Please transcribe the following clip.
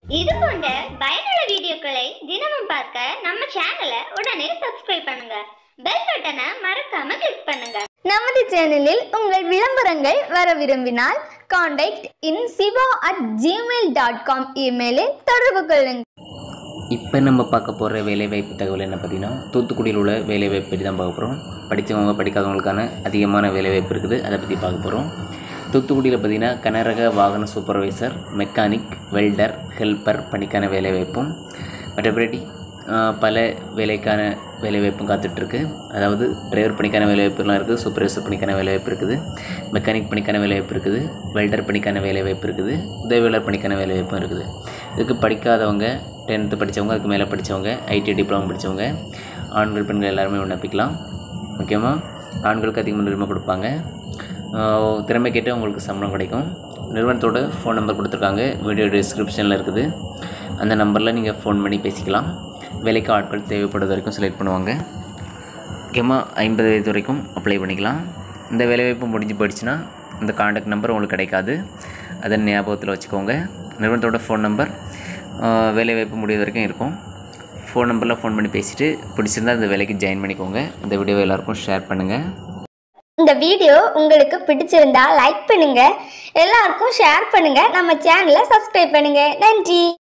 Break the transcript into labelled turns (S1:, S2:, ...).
S1: இது போன்ற பயனுள்ள வீடியோக்களை தினமும் பார்க்க நம்ம சேனலை உடனே சப்ஸ்கிரைப் பண்ணுங்க பெல் பட்டனை மறக்காம கிளிக் பண்ணுங்க
S2: நமது சேனலில் உங்கள் விளம்பரங்கள் வர விரும்பினால் contact in Siva at Gmail dot com இமெயிலில் தொடர்பு கொள்ளுங்கள்
S3: இப்போ நம்ம பார்க்க போகிற வேலைவாய்ப்பு தகவல் என்ன பார்த்தீங்கன்னா தூத்துக்குடியில் உள்ள வேலைவாய்ப்பு பற்றி தான் பார்க்க போகிறோம் படித்தவங்க படிக்காதவங்களுக்கான அதிகமான வேலைவாய்ப்பு இருக்குது அதை பற்றி பார்க்க போகிறோம் தூத்துக்குடியில் பார்த்தீங்கன்னா கனரக வாகன சூப்பர்வைசர் மெக்கானிக் வெல்டர் ஹெல்ப்பர் பணிக்கான வேலைவாய்ப்பும் மற்றபடி ஆஹ், பல வேலைக்கான வேலைவாய்ப்பும் காத்துட்ருக்கு அதாவது டிரைவர் பணிக்கான வேலைவாய்ப்புலாம் இருக்குது சூப்பர்வைசர் பணிக்கான வேலைவாய்ப்பு இருக்குது மெக்கானிக் பணிக்கான வேலைவாய்ப்பு இருக்குது வெல்டர் பணிக்கான வேலைவாய்ப்பு இருக்குது உதவியாளர் பணிக்கான வேலைவாய்ப்பும் இருக்குது இதுக்கு படிக்காதவங்க டென்த்து படித்தவங்க அதுக்கு மேலே படித்தவங்க ஐடி டிப்ளமோ படித்தவங்க ஆண்கள் பெண்கள் எல்லாருமே விண்ணப்பிக்கலாம் முக்கியமாக ஆண்களுக்கு அதிக முன்னுரிமை கொடுப்பாங்க ஆஹ் திறமை கேட்டு உங்களுக்கு சம்பளம் கிடைக்கும் நிறுவனத்தோட ஃபோன் நம்பர் கொடுத்துருக்காங்க வீடியோ டிஸ்கிரிப்ஷனில் இருக்குது அந்த நம்பரில் நீங்கள் ஃபோன் பண்ணி பேசிக்கலாம் வேலைக்கு ஆட்கள் தேவைப்படுறது வரைக்கும் செலக்ட் பண்ணுவாங்க முக்கியமாக ஐம்பது வயது வரைக்கும் அப்ளை பண்ணிக்கலாம் இந்த வேலைவாய்ப்பு முடிஞ்சு போயிடுச்சுன்னா இந்த காண்டாக்ட் நம்பர் உங்களுக்கு கிடைக்காது அதை ஞாபகத்தில் வச்சுக்கோங்க நிறுவனத்தோட ஃபோன் நம்பர் வேலைவாய்ப்பு முடிய வரைக்கும் இருக்கும் ஃபோன் நம்பரில் ஃபோன் பண்ணி பேசிவிட்டு பிடிச்சிருந்தா இந்த வேலைக்கு ஜாயின் பண்ணிக்கோங்க இந்த வீடியோவை எல்லாருக்கும் ஷேர் பண்ணுங்கள்
S2: இந்த வீடியோ உங்களுக்கு பிடிச்சிருந்தா லைக் பண்ணுங்க எல்லாருக்கும் ஷேர் பண்ணுங்க நம்ம சேனலை சப்ஸ்கிரைப் பண்ணுங்க நன்றி